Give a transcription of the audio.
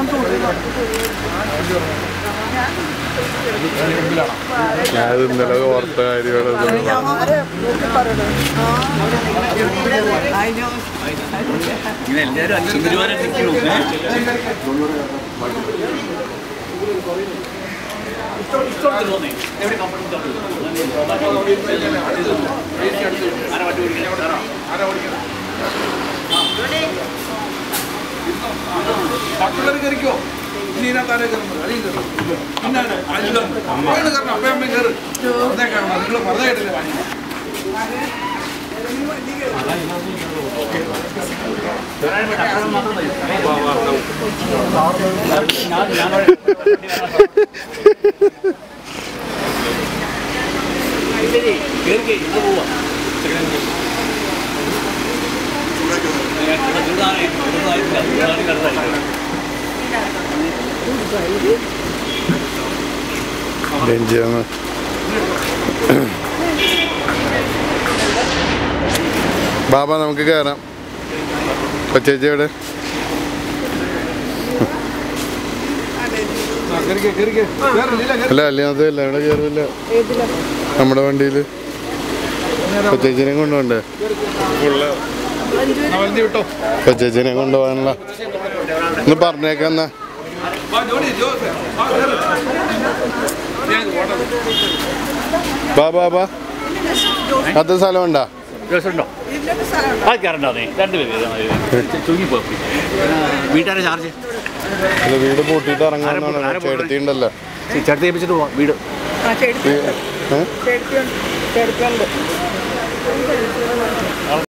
ഞാൻ ഇന്നലെ ഓർത്ത കാര്യമാണ് ഇങ്ങനെ എല്ലാവരും അഞ്ച് ഗുരുവാരം നിൽക്കണു മറ്റുള്ളവർ കയറിക്കോ ഇനി ഇതിനകത്താരേ കയറുന്നത് അടിയിൽ കയറും പിന്നാണ് അമ്മയാണ് കയറണം അപ്പയമ്മയും കയറ് അതേ കാരണം നിങ്ങൾ വെറുതെ കേട്ടില്ല രഞ്ജിയാണ് ബാബ നമുക്ക് കയറാം കൊച്ചേച്ചി എവിടെ കയറിക്കേ കയറിക്കേ കയറില്ല അല്ല അല്ലാതെ അല്ല ഇവിടെ കയറില്ല നമ്മുടെ വണ്ടിയിൽ കൊച്ചേച്ചിനെ കൊണ്ടുപോകണ്ടേ വണ്ടി വിട്ടോ കൊച്ചേച്ചിനെ കൊണ്ടുപോകാനുള്ള ഒന്ന് പറഞ്ഞേക്കാം എന്നാ വാ ജോലി ജോസ് വാ കയറ് ഞാൻ ഓട്ടം ബാ ബാ ബാ അത് സ്ഥലമുണ്ടാ ഉണ്ടോ ആ കയറണ്ടോ നീ രണ്ടുപേര് ചുങ്ങിപ്പോ വീട്ടുകാരെ ചാർജ് ഇത് വീട് പൂട്ടിയിട്ട് ഇറങ്ങാന്നാണ് ചേട്ടത്തിണ്ടല്ലോ ചേർത്ത് ഏൽപ്പിച്ചിട്ട് പോവാം വീട് ഏഹ് ചെടുക്കുണ്ട് ചെടുക്കുണ്ട്